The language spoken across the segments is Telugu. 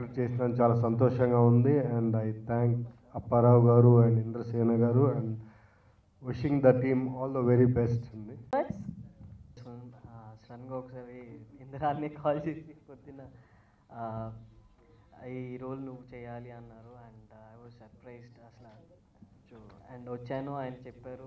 క్యారెక్టర్ చేసినందుకు చాలా సంతోషంగా ఉంది అండ్ ఐ థ్యాంక్ అప్పారావు గారు అండ్ ఇంద్రసేన గారు and wishing the team all the very best అండి సడన్గా ఒకసారి ఇందిరాన్ని కాల్ చేసి పొద్దున్న ఆ, ఈ రోల్ నువ్వు చేయాలి అన్నారు అండ్ ఐ వాజ్ సర్ప్రైజ్డ్ అసలు అండ్ వచ్చాను ఆయన చెప్పారు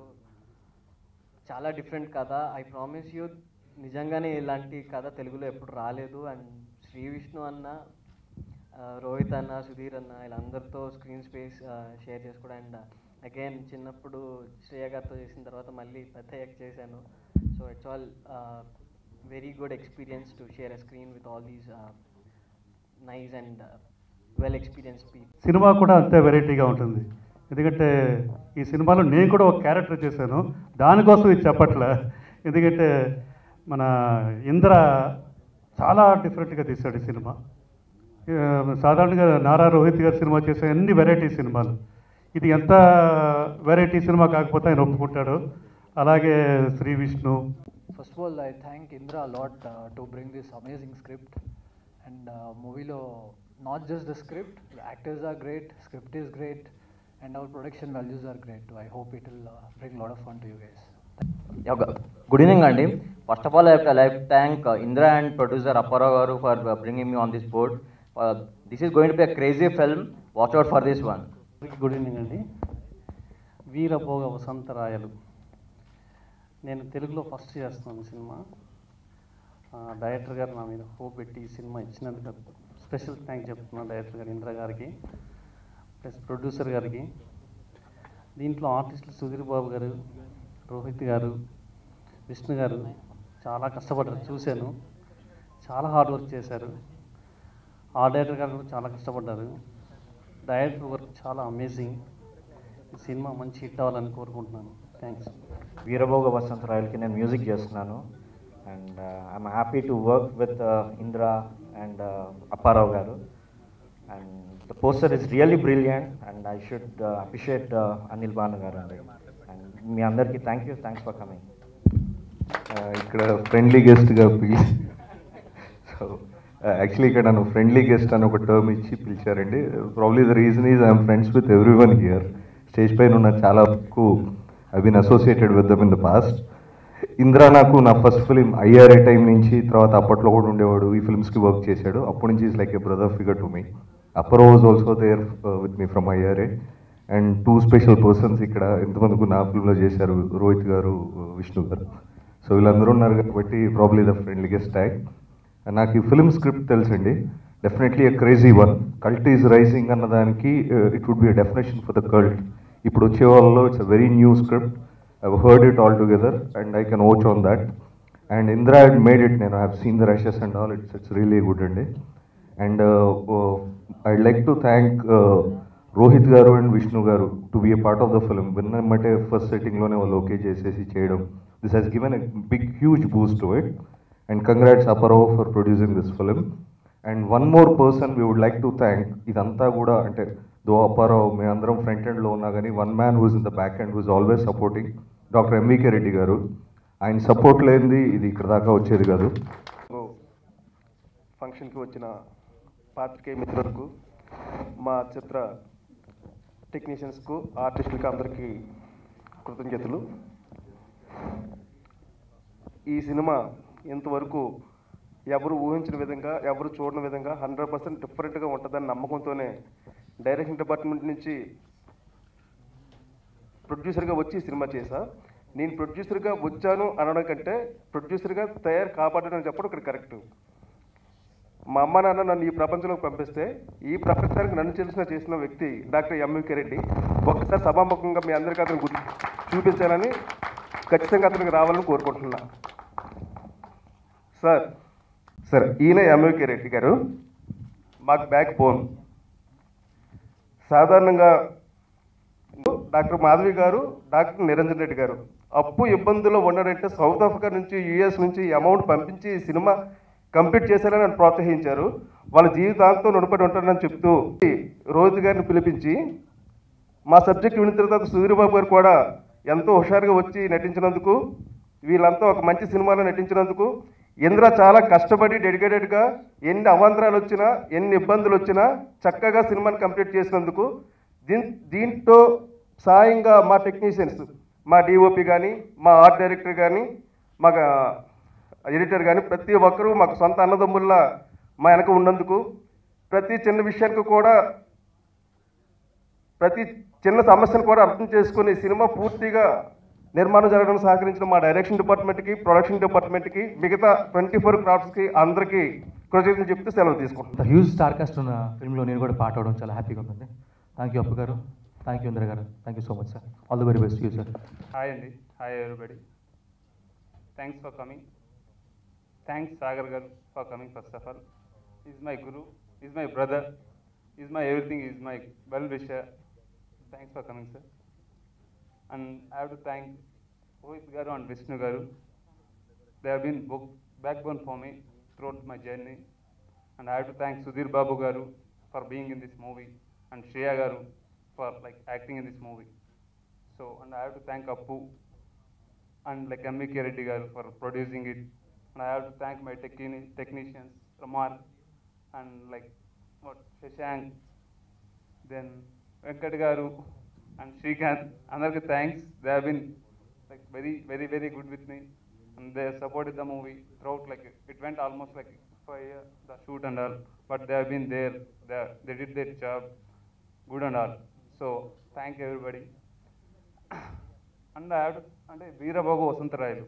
చాలా డిఫరెంట్ కథ ఐ ప్రామిస్ యూ నిజంగానే ఇలాంటి కథ తెలుగులో ఎప్పుడు రాలేదు అండ్ శ్రీ విష్ణు అన్న ఆ, రోహిత్ అన్న సుధీర్ అన్న వీళ్ళందరితో స్క్రీన్ స్పేస్ షేర్ చేసుకోవడం అండ్ అగైన్ చిన్నప్పుడు శ్రేయ గారితో చేసిన తర్వాత మళ్ళీ పెద్దయ్యాక చేశాను so it's all very good experience to share a screen with all these nice and well experience people cinema కూడా అంతే వెరైటీగా ఉంటుంది ఎందుకంటే ఈ సినిమాలో నేను కూడా ఒక క్యారెక్టర్ చేశాను దానికోసం ఇది చెప్పట్లే ఎందుకంటే మన ఇంద్ర చాలా డిఫరెంట్గా తీశాడు ఈ సినిమా ఆ, సాధారణంగా నారా రోహిత్ గారి సినిమా చేసే అన్ని వెరైటీ సినిమాలు ఇది ఎంత వెరైటీ సినిమా కాకపోతే ఆయన ఒప్పుకుంటాడు అలాగే Shri Vishnu First of all, I thank Indra a lot uh, to bring this amazing script. And uh, movie lo not just the script, the actors are great, script is great, and our production values are great. I hope it will uh, bring a lot of fun to you guys. Good evening అండి first of all I like thank Indira and producer Apparao గారు for bringing me on this board this is going to be a crazy film watch out for this one good evening అండి వీరభోగ వసంతరాయలు నేను తెలుగులో ఫస్ట్ చేస్తున్నాను సినిమా ఆ, డైరెక్టర్ గారు నా మీద హోప్ పెట్టి ఈ సినిమా ఇచ్చినందుకు స్పెషల్ థ్యాంక్ చెప్తున్నాను డైరెక్టర్ గారు ఇంద్ర గారికి ప్లస్ ప్రొడ్యూసర్ గారికి దీంట్లో ఆర్టిస్టులు సుధీర్ బాబు గారు రోహిత్ గారు విష్ణు గారు చాలా కష్టపడ్డారు చూశాను చాలా హార్డ్ వర్క్ చేశారు ఆ డైరెక్టర్ గారు కూడా చాలా కష్టపడ్డారు డైరెక్టర్ వర్క్ చాలా అమేజింగ్ ఈ సినిమా మంచి హిట్ అవ్వాలని కోరుకుంటున్నాను థ్యాంక్స్ వీరభోగ వసంతరాయలకి నేను మ్యూజిక్ చేస్తున్నాను and I'm happy to work with Indra and Apparao గారు and the poster is really brilliant and I should appreciate Anil Bhanu గారు అండి అండ్ మీ అందరికీ thank you thanks for coming ఇక్కడ ఫ్రెండ్లీ గెస్ట్గా పిలిచి సో యాక్చువల్లీ ఇక్కడ నన్ను ఫ్రెండ్లీ గెస్ట్ అని ఒక టర్మ్ ఇచ్చి పిలిచారండి probably the reason is I'm friends with everyone here stage పైన ఉన్న చాలా వరకు I been associated with them in the past Indra నాకు నా ఫస్ట్ ఫిలిం ఐఆర్ఏ టైం నుంచి తర్వాత అప్పట్లో కూడా ఉండేవాడు ఈ ఫిల్మ్స్కి వర్క్ చేశాడు అప్పటి నుంచి is like a brother figure to me Appar was also there with me from IRA and two special persons ఇక్కడ ఎంతమందికి నా ఫిల్మ్లో చేశారు రోహిత్ గారు విష్ణు గారు సో వీళ్ళందరూ ఉన్నారు కాబట్టి probably the friendly guest tag నాకు ఈ ఫిల్మ్ స్క్రిప్ట్ తెలుసండి definitely a crazy one cult is rising అన్న దానికి it would be a definition for the cult ఇప్పుడు వచ్చే వాళ్ళలో it's a very new script I heard it all together and I can watch on that and Indra had made it నేను have seen the rushes and all it's it's really good అండి and I like to thank Rohit గారు అండ్ విష్ణు గారు to be a part of the film విన్నమంటే ఫస్ట్ సెట్టింగ్లోనే వాళ్ళు ఓకే చేసేసి చేయడం this has given a big huge boost to it and congrats Apparao for producing this film and one more person we would like to thank ఇదంతా కూడా అంటే దో అప్పారావు మేమందరం ఫ్రంట్ ఎండ్లో ఉన్నా కానీ one man who's in the back end who's always supporting doctor M V K Reddy గారు ఆయన సపోర్ట్ లేనిది ఇది ఇక్కడ దాకా వచ్చేది కాదు ఫంక్షన్కి వచ్చిన పాత్రికేయ మిత్రులకు మా చిత్ర టెక్నీషియన్స్కు ఆర్టిస్టులకు అందరికీ కృతజ్ఞతలు ఈ సినిమా ఇంతవరకు ఎవరు ఊహించిన విధంగా ఎవరు చూడని విధంగా హండ్రెడ్ పర్సెంట్ డిఫరెంట్గా ఉంటుందని నమ్మకంతోనే డైరెక్షన్ డిపార్ట్మెంట్ నుంచి ప్రొడ్యూసర్గా వచ్చి ఈ సినిమా చేశా నేను ప్రొడ్యూసర్గా వచ్చాను అనడం కంటే ప్రొడ్యూసర్గా తయారు కాపాడడం అని చెప్పడం ఇక్కడ కరెక్ట్ మా అమ్మ నాన్న నన్ను ఈ ప్రపంచంలోకి పంపిస్తే ఈ ప్రపంచానికి నన్ను తెలిసిన చేసిన వ్యక్తి డాక్టర్ ఎంవికే రెడ్డి ఒక్కసారి సభాముఖంగా మీ అందరికీ అతను గుర్తు చూపించాలని ఖచ్చితంగా అతనికి రావాలని కోరుకుంటున్నా సార్ సార్ ఈయన ఎంవికే రెడ్డి గారు మాకు బ్యాక్ బోన్ సాధారణంగా డాక్టర్ మాధవి గారు డాక్టర్ నిరంజన్ రెడ్డి గారు అప్పు ఇబ్బందుల్లో ఉన్నారంటే సౌత్ ఆఫ్రికా నుంచి యుఎస్ నుంచి ఈ అమౌంట్ పంపించి ఈ సినిమా కంప్లీట్ చేశారని నన్ను ప్రోత్సహించారు వాళ్ళ జీవితాంతం రుణపడి ఉంటారని చెప్తూ రోహిత్ గారిని పిలిపించి మా సబ్జెక్ట్ విని తర్వాత సూర్యబాబు గారు కూడా ఎంతో హుషారుగా వచ్చి నటించినందుకు వీళ్ళంతా ఒక మంచి సినిమాలో నటించినందుకు ఇంద్ర చాలా కష్టపడి డెడికేటెడ్గా ఎన్ని అవాంతరాలు వచ్చినా ఎన్ని ఇబ్బందులు వచ్చినా చక్కగా సినిమాని కంప్లీట్ చేసినందుకు దీన్ దీంట్లో సాయంగా మా టెక్నీషియన్స్ మా డిఓపి కానీ మా ఆర్ట్ డైరెక్టర్ కానీ మా ఎడిటర్ కానీ ప్రతి ఒక్కరూ మాకు సొంత అన్నదమ్ముల్లా మా వెనక ఉన్నందుకు ప్రతి చిన్న విషయానికి కూడా ప్రతి చిన్న సమస్యను కూడా అర్థం చేసుకుని సినిమా పూర్తిగా నిర్మాణం జరగడానికి సహకరించిన మా డైరెక్షన్ డిపార్ట్మెంట్కి ప్రొడక్షన్ డిపార్ట్మెంట్కి మిగతా ట్వంటీ ఫోర్ క్రాఫ్ట్స్కి అందరికీ కృతజ్ఞతలు చెప్తూ సెలవు తీసుకుంటాం హ్యూజ్ స్టార్ కాస్ట్ ఉన్న ఫిల్మ్లో నేను కూడా పాట అవడం చాలా హ్యాపీగా ఉంటుంది థ్యాంక్ యూ అప్పు గారు థ్యాంక్ యూ ఇంద్ర గారు thank you so much sir all the very best you sir hi అండి hi everybody thanks for coming thanks Sagar గారు for coming first of all is my guru is my brother is my everything is my well wisher thanks for coming sir and I have to thank Rohit గారు అండ్ విష్ణు గారు they have been book backbone for me throughout my journey and I have to thank Sudheer Babu గారు for being in this movie and Shreya గారు for like acting in this movie so and I have to thank Appu and like M.V.K. Reddy garu for producing it. And I have to thank my techni- technicians, Ramar and like what Shashank, then Venkat garu and Srikanth. Another thanks. They have been like very, very, very good with me. And they supported the movie throughout like it went almost like for a year, the shoot and all. But they have been there. They, they did their job good and all. So thank everybody. And యాడ్ అంటే వీరబాబు వసంతరాయలు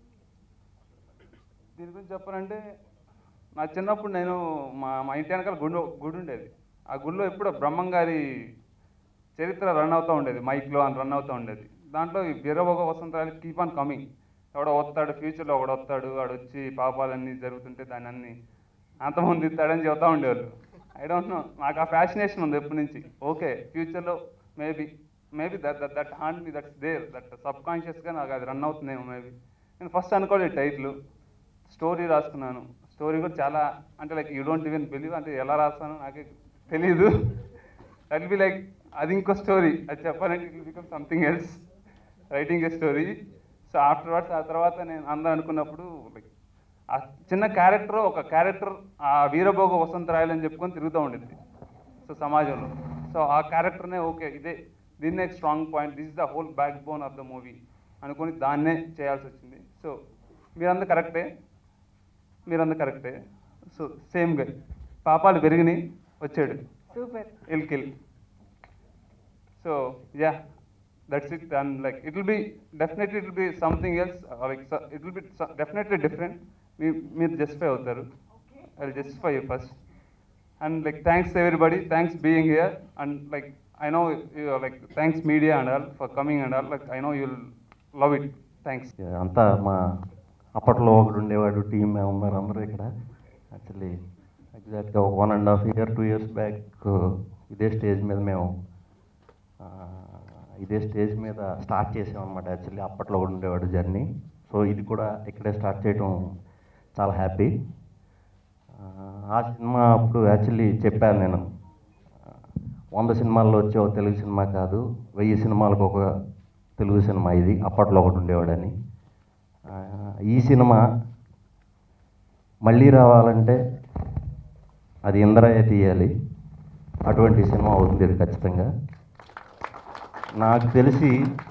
దీని గురించి చెప్పాలంటే నా చిన్నప్పుడు నేను మా మా ఇంటి వెనకాల గుడి గుడి ఉండేది ఆ గుడిలో ఎప్పుడో బ్రహ్మం గారి చరిత్ర రన్ అవుతూ ఉండేది మైక్లో అని రన్ అవుతూ ఉండేది దాంట్లో ఈ Veerabhoga Vasantharayalu keep on coming ఎవడో వస్తాడు ఫ్యూచర్లో ఒకడు వస్తాడు వాడు వచ్చి పాపాలన్నీ జరుగుతుంటే దాన్ని అన్ని అంతమంది ఇస్తాడని చెబుతూ ఉండేవాళ్ళు ఐ డోంట్ నో నాకు ఆ ఫ్యాసినేషన్ ఉంది ఎప్పటి నుంచి ఓకే ఫ్యూచర్లో maybe maybe that that that hand me that's there that సబ్ కాన్షియస్గా నాకు అది రన్ అవుతుందేమో మేబీ నేను ఫస్ట్ అనుకోలేదు టైటిల్ స్టోరీ రాసుకున్నాను స్టోరీ కూడా చాలా అంటే like you don't even believe అంటే ఎలా రాస్తానో నాకే తెలీదు దట్ బి లైక్ అది ఇంకో స్టోరీ అది చెప్పాలంటే it become something else writing a story so afterwards ఆ తర్వాత నేను అందరూ అనుకున్నప్పుడు లైక్ ఆ చిన్న క్యారెక్టర్ ఒక క్యారెక్టర్ ఆ వీరభోగ వసంతరాయలు అని చెప్పుకొని తిరుగుతూ ఉండింది సో సమాజంలో సో ఆ క్యారెక్టర్నే ఓకే ఇదే దీన్నే strong point this is the whole backbone of the movie అనుకొని దాన్నే చేయాల్సి వచ్చింది సో మీరంతా కరెక్టే మీరంతా కరెక్టే సో సేమ్గా పాపాలు పెరిగినాయి వచ్చాడు super ill kill so yeah that's it and like it will be definitely it will be something else like it will be definitely different మీ మీరు జస్టిఫై అవుతారు I justify you first and like thanks everybody thanks being here and like I know like thanks media and all for coming and all like I know you'll love it thanks అంతా మా అప్పట్లో ఒకడు ఉండేవాడు టీం ఉన్నారు అందరూ ఇక్కడ యాక్చువల్లీ ఎగ్జాక్ట్గా ఒక one and half year two years back ఇదే స్టేజ్ మీద మేము ఆ, ఇదే స్టేజ్ మీద స్టార్ట్ చేసామన్నమాట యాక్చువల్లీ అప్పట్లో ఒకడు ఉండేవాడు జర్నీ సో ఇది కూడా ఇక్కడే స్టార్ట్ చేయడం చాలా హ్యాపీ ఆ సినిమా అప్పుడు యాక్చువల్లీ చెప్పాను నేను వంద సినిమాల్లో వచ్చే ఒక తెలుగు సినిమా కాదు వెయ్యి సినిమాలకు ఒక తెలుగు సినిమా ఇది అప్పట్లో ఒకటి ఉండేవాడని ఆ, ఈ సినిమా మళ్ళీ రావాలంటే అది ఇంద్రయ్య తీయాలి అటువంటి సినిమా అవుతుంది ఇది ఖచ్చితంగా నాకు తెలిసి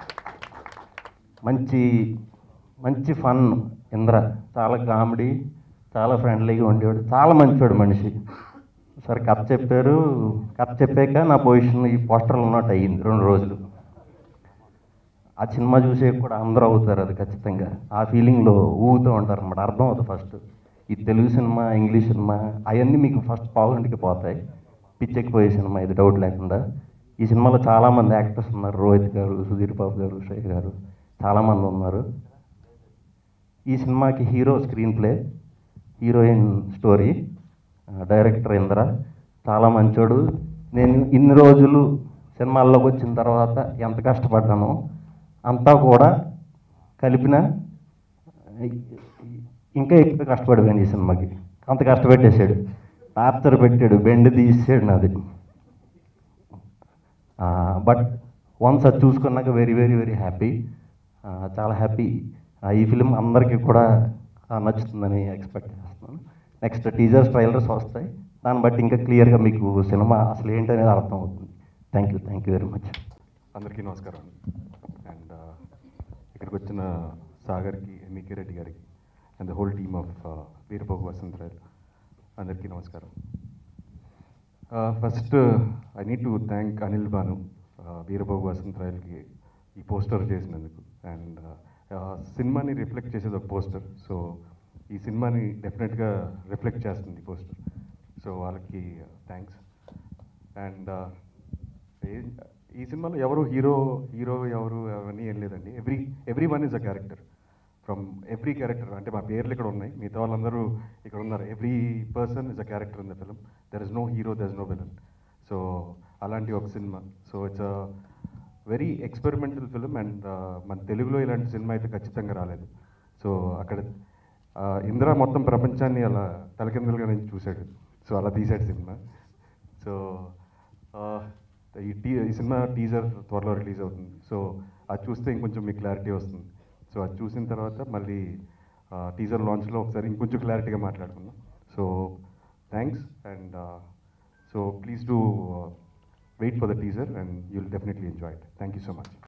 మంచి మంచి ఫన్ ఇంద్ర చాలా కామెడీ చాలా ఫ్రెండ్లీగా ఉండేవాడు చాలా మంచివాడు మనిషి సరే కథ చెప్పారు కథ చెప్పాక నా పొజిషన్ ఈ పోస్టర్లు ఉన్నట్టు అయ్యింది రెండు రోజులు ఆ సినిమా చూసే కూడా అందరూ అవుతారు అది ఖచ్చితంగా ఆ ఫీలింగ్లో ఊగుతూ ఉంటారు అన్నమాట అర్థం అవుతుంది ఫస్ట్ ఈ తెలుగు సినిమా ఇంగ్లీష్ సినిమా అవన్నీ మీకు ఫస్ట్ పావుగంటికి పోతాయి పిచ్చెక్కిపోయే సినిమా ఇది డౌట్ లేకుండా ఈ సినిమాలో చాలామంది యాక్టర్స్ ఉన్నారు రోహిత్ గారు సుధీర్ బాబు గారు శ్రేయ్ గారు చాలామంది ఉన్నారు ఈ సినిమాకి hero screenplay heroine story director Indra చాలా మంచోడు నేను ఇన్ని రోజులు సినిమాల్లోకి వచ్చిన తర్వాత ఎంత కష్టపడ్డానో అంతా కూడా కలిపిన ఇంకా ఎక్కువ కష్టపడిపోయాను ఈ సినిమాకి అంత కష్టపెట్టేశాడు టార్చర్ పెట్టాడు బెండ్ తీసాడు నాది బట్ వన్స్ అది చూసుకున్నాక వెరీ వెరీ వెరీ హ్యాపీ చాలా హ్యాపీ ఈ ఫిలిం అందరికీ కూడా ఆ, నచ్చుతుందని ఎక్స్పెక్ట్ చేస్తున్నాను నెక్స్ట్ టీజర్స్ ట్రైలర్స్ వస్తాయి దాన్ని బట్టి ఇంకా క్లియర్గా మీకు సినిమా అసలు ఏంటనేది అర్థం అవుతుంది thank you thank you very much అందరికీ నమస్కారం అండ్ ఇక్కడికి వచ్చిన సాగర్కి ఎంఈకే రెడ్డి గారికి and the whole team of Veerabhog Vasantharayalu అందరికీ నమస్కారం first I need to thank Anil Bhanu Veerabhog వసంతరాయలకి ఈ పోస్టర్ చేసినందుకు అండ్ సినిమాని రిఫ్లెక్ట్ చేసేది ఒక పోస్టర్ సో ఈ సినిమాని డెఫినెట్గా రిఫ్లెక్ట్ చేస్తుంది ఈ పోస్టర్ సో వాళ్ళకి థ్యాంక్స్ అండ్ ఈ సినిమాలో ఎవరు హీరో హీరో ఎవరు అవన్నీ ఏం లేదండి every every one is a character from every character అంటే మా పేర్లు ఇక్కడ ఉన్నాయి మిగతా వాళ్ళందరూ ఇక్కడ ఉన్నారు every person is a character in the film there is no hero there is no villain so అలాంటి ఒక cinema so it's a very experimental film and మన తెలుగులో ఇలాంటి సినిమా అయితే ఖచ్చితంగా రాలేదు సో అక్కడ ఆ, ఇందిరా మొత్తం ప్రపంచాన్ని అలా తలకిందులుగా నుంచి చూశాడు సో అలా తీశాడు సినిమా సో ఆ, ఈ టీ ఈ సినిమా టీజర్ త్వరలో రిలీజ్ అవుతుంది సో అది చూస్తే ఇంకొంచెం మీకు క్లారిటీ వస్తుంది సో అది చూసిన తర్వాత మళ్ళీ టీజర్ లాంచ్లో ఒకసారి ఇంకొంచెం క్లారిటీగా మాట్లాడుకుందాం so thanks and so please do wait for the teaser and you'll definitely enjoy it thank you so much